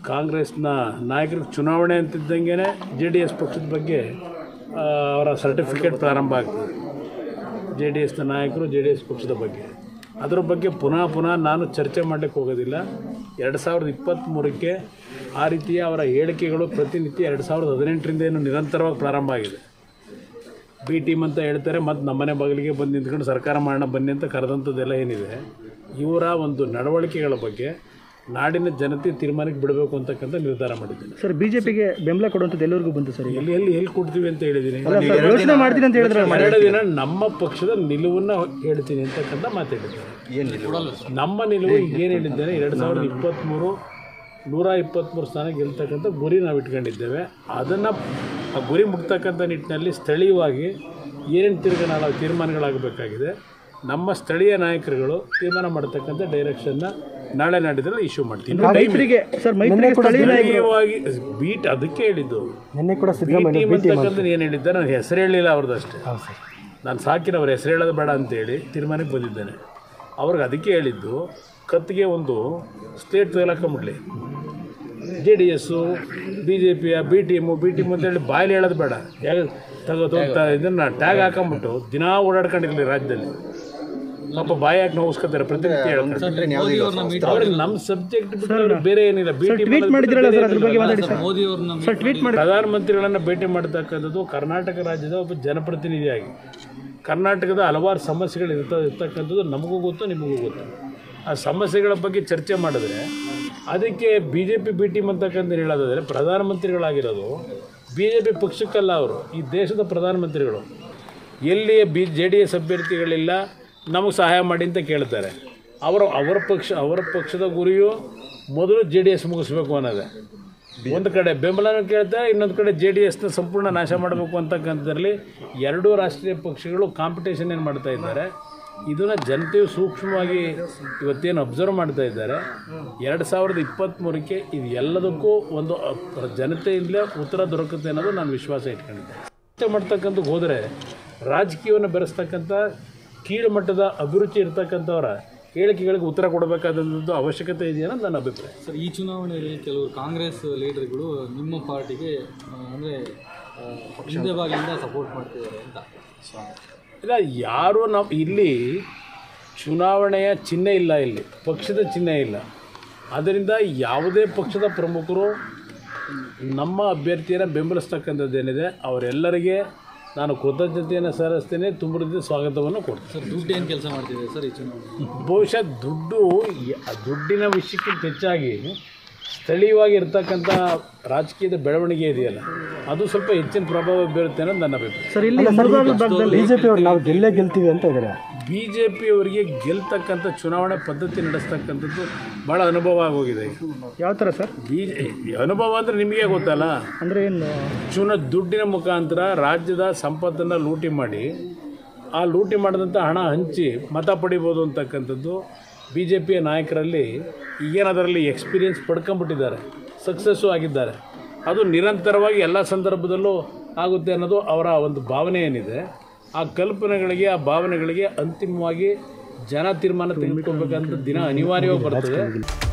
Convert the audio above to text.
ಕಾಂಗ್ರೆಸ್ನ ನಾಯಕರಿಗೆ ಚುನಾವಣೆ ಅಂತಿದ್ದಂಗೆ ಜೆ ಡಿ ಎಸ್ ಪಕ್ಷದ ಬಗ್ಗೆ ಆ, ಅವರ ಸರ್ಟಿಫಿಕೇಟ್ ಪ್ರಾರಂಭ ಆಗ್ತದೆ ಜೆ ಡಿ ಎಸ್ನ ನಾಯಕರು ಜೆ ಡಿ ಎಸ್ ಪಕ್ಷದ ಬಗ್ಗೆ ಅದರ ಬಗ್ಗೆ ಪುನಃ ಪುನಃ ನಾನು ಚರ್ಚೆ ಮಾಡಲಿಕ್ಕೆ ಹೋಗೋದಿಲ್ಲ ಎರಡು ಸಾವಿರದ ಇಪ್ಪತ್ತ್ಮೂರಕ್ಕೆ ಆ ರೀತಿಯ ಅವರ ಹೇಳಿಕೆಗಳು ಪ್ರತಿನಿತ್ಯ ಎರಡು ಸಾವಿರದ ಹದಿನೆಂಟರಿಂದ ಏನು ನಿರಂತರವಾಗಿ ಪ್ರಾರಂಭ ಆಗಿದೆ ಬಿ ಟೀಮ್ ಅಂತ ಹೇಳ್ತಾರೆ ಮತ್ತು ನಮ್ಮನೆ ಬಾಗಿಲಿಗೆ ಬಂದು ನಿಂತ್ಕೊಂಡು ಸರ್ಕಾರ ಮಾಡೋಣ ಬನ್ನಿ ಅಂತ ಕರೆದಂಥದ್ದೆಲ್ಲ ಏನಿದೆ ಇವರ ಒಂದು ನಡವಳಿಕೆಗಳ ಬಗ್ಗೆ ನಾಡಿನ ಜನತೆ ತೀರ್ಮಾನಕ್ಕೆ ಬಿಡಬೇಕು ಅಂತಕ್ಕಂಥ ನಿರ್ಧಾರ ಮಾಡಿದ್ದೀನಿ ಸರ್ ಬಿಜೆಪಿಗೆ ಬೆಂಬಲ ಕೊಡುವಂಥದ್ದು ಎಲ್ಲರಿಗೂ ಬಂತು ಸರ್ ಈಗ ಎಲ್ಲಿ ಎಲ್ಲಿ ಎಲ್ಲಿ ಕೊಡ್ತೀವಿ ಅಂತ ಹೇಳಿದ್ದೀನಿ ಸರ್ ಯೋಚನೆ ಮಾಡ್ತೀನಿ ಅಂತ ಹೇಳಿದ್ರೆ ಎರಡು ದಿನ ನಮ್ಮ ಪಕ್ಷದ ನಿಲುವನ್ನು ಹೇಳ್ತೀನಿ ಅಂತಕ್ಕಂಥ ಮಾತಾಡಿದ್ದಾರೆ ನಮ್ಮ ನಿಲುವು ಏನು ಹೇಳಿದ್ದೇನೆ ಎರಡು ಸಾವಿರದ ಇಪ್ಪತ್ತ್ಮೂರು ನೂರ ಇಪ್ಪತ್ತ್ಮೂರು ಸ್ಥಾನ ಗೆಲ್ತಕ್ಕಂಥ ಗುರಿ ನಾವು ಇಟ್ಕೊಂಡಿದ್ದೇವೆ ಅದನ್ನು ಆ ಗುರಿ ಮುಟ್ತಕ್ಕಂಥ ನಿಟ್ಟಿನಲ್ಲಿ ಸ್ಥಳೀಯವಾಗಿ ಏನೇನು ತಿರುಗ ನಾವು ತೀರ್ಮಾನಗಳಾಗಬೇಕಾಗಿದೆ ನಮ್ಮ ಸ್ಥಳೀಯ ನಾಯಕರುಗಳು ತೀರ್ಮಾನ ಮಾಡತಕ್ಕಂಥ ಡೈರೆಕ್ಷನ್ನ ನಾಳೆ ನಾಡಿದ್ರಲ್ಲಿ ಇಶ್ಯೂ ಮಾಡ್ತೀನಿ ಮೈತ್ರಿಗೆ ಸರ್ ಮೈತ್ರಿಗೆ ಸ್ಥಳೀಯ ಸ್ಥಳೀಯವಾಗಿ ಬೀಟ್ ಅದಕ್ಕೆ ಹೇಳಿದ್ದು ನಿನ್ನೆ ಕೂಡ ಬಿ ಟೀಮ್ ಅಂತಕ್ಕಂಥ ಏನು ಹೇಳಿದ್ದೆ ನಾನು ಹೆಸರು ಹೇಳಿಲ್ಲ ಅವ್ರದ್ದಷ್ಟೇ ನಾನು ಸಾಕಿನ ಅವ್ರ ಹೆಸರು ಹೇಳೋದು ಬೇಡ ಅಂತೇಳಿ ತೀರ್ಮಾನಕ್ಕೆ ಬಂದಿದ್ದೇನೆ ಅವ್ರಿಗೆ ಅದಕ್ಕೆ ಹೇಳಿದ್ದು ಕತ್ತಿಗೆ ಒಂದು ಸ್ಟೇಟ್ ತಗೊಳಕೊಂಬಿಡ್ಲಿ J D S B J ಪಿಯ ಬಿ ಟೀಮು ಬಿ ಟೀಮು ಅಂತೇಳಿ ಬಾಯಲ್ಲಿ ಹೇಳೋದು ಬೇಡ ಯಾಕೆ ತಗೋದು ಇದನ್ನು ಟ್ಯಾಗ್ ಹಾಕೊಂಬಿಟ್ಟು ದಿನಾ ಓಡಾಡ್ಕೊಂಡಿರಲಿ ರಾಜ್ಯದಲ್ಲಿ ಪಾಪ ಬಾಯಿ ಹಾಕಿ ನೋವಿಸ್ಕೊತಾರೆ ಪ್ರತಿನಿತ್ಯ ಹೇಳ್ತಾರೆ ಅವ್ರಿಗೆ ನಮ್ಮ ಸಬ್ಜೆಕ್ಟ್ ಬಿಟ್ಟು ಬೇರೆ ಏನಿಲ್ಲ ಬಿ ಟ್ವೀಟ್ ಮಾಡಿದ್ರಲ್ಲ ಸರ್ ಅದ್ರ ಬಗ್ಗೆ ಮಾತಾಡಿ ಸರ್ ಸರ್ ಟ್ವೀಟ್ ಮಾಡಿ ಪ್ರಧಾನಮಂತ್ರಿಗಳನ್ನು ಭೇಟಿ ಮಾಡತಕ್ಕಂಥದ್ದು ಕರ್ನಾಟಕ ರಾಜ್ಯದ ಒಬ್ಬ ಜನಪ್ರತಿನಿಧಿಯಾಗಿ ಕರ್ನಾಟಕದ ಹಲವಾರು ಸಮಸ್ಯೆಗಳು ಇರ್ತ ಇರ್ತಕ್ಕಂಥದ್ದು ನಮಗೂ ಗೊತ್ತು ನಿಮಗೂ ಗೊತ್ತು ಆ ಸಮಸ್ಯೆಗಳ ಬಗ್ಗೆ ಚರ್ಚೆ ಮಾಡಿದ್ರೆ ಅದಕ್ಕೆ B J P B team ಅಂತಕ್ಕಂಥ ಹೇಳೋದಾದರೆ ಪ್ರಧಾನಮಂತ್ರಿಗಳಾಗಿರೋದು ಬಿ ಜೆ ಪಿ ಪಕ್ಷಕ್ಕಲ್ಲ ಅವರು ಈ ದೇಶದ ಪ್ರಧಾನಮಂತ್ರಿಗಳು ಎಲ್ಲಿ ಬಿ ಜೆ ಡಿ ಎಸ್ ಅಭ್ಯರ್ಥಿಗಳಿಲ್ಲ ನಮಗೆ ಸಹಾಯ ಮಾಡಿ ಅಂತ ಕೇಳ್ತಾರೆ ಅವರು ಅವರ ಪಕ್ಷ ಅವರ ಪಕ್ಷದ ಗುರಿಯು ಮೊದಲು ಜೆ ಡಿ ಎಸ್ ಮುಗಿಸ್ಬೇಕು ಅನ್ನೋದೇ ಒಂದು ಕಡೆ ಬೆಂಬಲನೂ ಕೇಳ್ತಾರೆ ಇನ್ನೊಂದು ಕಡೆ ಜೆ ಡಿ ಎಸ್ನ ಸಂಪೂರ್ಣ ನಾಶ ಮಾಡಬೇಕು ಅಂತಕ್ಕಂಥದ್ರಲ್ಲಿ ಎರಡೂ ರಾಷ್ಟ್ರೀಯ ಪಕ್ಷಗಳು ಕಾಂಪಿಟೇಷನ್ ಏನು ಮಾಡ್ತಾ ಇದ್ದಾರೆ ಇದನ್ನು ಜನತೆಯು ಸೂಕ್ಷ್ಮವಾಗಿ ಇವತ್ತೇನು ಅಬ್ಸರ್ವ್ ಮಾಡ್ತಾ ಇದ್ದಾರೆ ಎರಡು ಸಾವಿರದ ಇಪ್ಪತ್ತ್ಮೂರಕ್ಕೆ ಇದು ಎಲ್ಲದಕ್ಕೂ ಒಂದು ಅ- ಜನತೆಯಿಂದಲೇ ಉತ್ತರ ದೊರಕುತ್ತೆ ಅನ್ನೋದು ನಾನು ವಿಶ್ವಾಸ ಇಟ್ಕೊಂಡಿದ್ದೆ ಚರ್ಚೆ ಮಾಡ್ತಕ್ಕಂಥ ಹೋದರೆ ರಾಜಕೀಯವನ್ನು ಬೆರೆಸ್ತಕ್ಕಂಥ ಕೀಳು ಮಟ್ಟದ ಅಭಿರುಚಿ ಇರ್ತಕ್ಕಂಥವರ ಹೇಳಿಕೆಗಳಿಗೆ ಉತ್ತರ ಕೊಡಬೇಕಾದಂಥದ್ದು ಅವಶ್ಯಕತೆ ಇದೆಯಾ ಅನ್ನೋದು ನನ್ನ ಅಭಿಪ್ರಾಯ ಸರ್ ಈ ಚುನಾವಣೆಯಲ್ಲಿ ಕೆಲವರು ಕಾಂಗ್ರೆಸ್ ಲೀಡರ್ಗಳು ನಿಮ್ಮ ಪಾರ್ಟಿಗೆ ಅಂದರೆ ಹಿಂದೆ ಭಾಗದಿಂದ ಸಪೋರ್ಟ್ ಮಾಡ್ತಿದ್ದಾರೆ ಅಂತ ಇಲ್ಲ ಯಾರು ನಾವು ಇಲ್ಲಿ ಚುನಾವಣೆಯ ಚಿಹ್ನೆ ಇಲ್ಲ ಇಲ್ಲಿ ಪಕ್ಷದ ಚಿಹ್ನೆ ಇಲ್ಲ ಆದ್ದರಿಂದ ಯಾವುದೇ ಪಕ್ಷದ ಪ್ರಮುಖರು ನಮ್ಮ ಅಭ್ಯರ್ಥಿಯನ್ನು ಬೆಂಬಲಿಸ್ತಕ್ಕಂಥದ್ದೇನಿದೆ ಅವರೆಲ್ಲರಿಗೆ ನಾನು ಕೃತಜ್ಞತೆಯನ್ನು ಸಲ್ಲಿಸ್ತೇನೆ ತುಂಬ ರೀತಿಯ ಸ್ವಾಗತವನ್ನು ಕೊಡ್ತೇನೆ ಸರ್ ದುಡ್ಡು ಏನು ಕೆಲಸ ಮಾಡ್ತಿದೆ ಸರ್ ಈ ಚುನಾವಣೆ ಬಹುಶಃ ದುಡ್ಡು ಯ- ದುಡ್ಡಿನ ವಿಷಯಕ್ಕಿಂತ ಹೆಚ್ಚಾಗಿ ಸ್ಥಳೀಯವಾಗಿ ಇರ್ತಕ್ಕಂಥ ರಾಜಕೀಯದ ಬೆಳವಣಿಗೆ ಇದೆಯಲ್ಲ ಅದು ಸ್ವಲ್ಪ ಹೆಚ್ಚಿನ ಪ್ರಭಾವ ಬೀರುತ್ತೆ ಅನ್ನೋದು ನನ್ನ ಅಭಿಪ್ರಾಯ ಸರ್ ಇಲ್ಲಿ ಮುಳಬಾಗಿಲು ಭಾಗದಲ್ಲಿ ಬಿಜೆಪಿ ಅವ್ರು ನಾವು ಗೆಲ್ಲೇ ಗೆಲ್ತೀವಿ ಅಂತ ಇದ್ದಾರೆ ಬಿ ಜೆ ಪಿಯವರಿಗೆ ಗೆಲ್ತಕ್ಕಂಥ ಚುನಾವಣೆ ಪದ್ಧತಿ ನಡೆಸ್ತಕ್ಕಂಥದ್ದು ಭಾಳ ಅನುಭವ ಆಗೋಗಿದೆ ಯಾವ ಥರ ಸರ್ ಬಿ ಅನುಭವ ಅಂದರೆ ನಿಮಗೆ ಗೊತ್ತಲ್ಲ ಅಂದರೆ ಏನು ಚುನ ದುಡ್ಡಿನ ಮುಖಾಂತರ ರಾಜ್ಯದ ಸಂಪತ್ತನ್ನು ಲೂಟಿ ಮಾಡಿ ಆ ಲೂಟಿ ಮಾಡಿದಂಥ ಹಣ ಹಂಚಿ ಮತ ಪಡಿಬೋದು ಅಂತಕ್ಕಂಥದ್ದು ಬಿ ಜೆ ಪಿಯ ನಾಯಕರಲ್ಲಿ ಈಗೇನು ಅದರಲ್ಲಿ ಎಕ್ಸ್ಪೀರಿಯನ್ಸ್ ಪಡ್ಕೊಂಬಿಟ್ಟಿದ್ದಾರೆ ಸಕ್ಸಸ್ಸು ಆಗಿದ್ದಾರೆ ಅದು ನಿರಂತರವಾಗಿ ಎಲ್ಲ ಸಂದರ್ಭದಲ್ಲೂ ಆಗುತ್ತೆ ಅನ್ನೋದು ಅವರ ಒಂದು ಭಾವನೆ ಏನಿದೆ ಆ ಕಲ್ಪನೆಗಳಿಗೆ ಆ ಭಾವನೆಗಳಿಗೆ ಅಂತಿಮವಾಗಿ ಜನ ತೀರ್ಮಾನ ತೆಗೆದುಕೊಳ್ಬೇಕಂತ ದಿನ ಅನಿವಾರ್ಯವಾಗಿ ಬರ್ತದೆ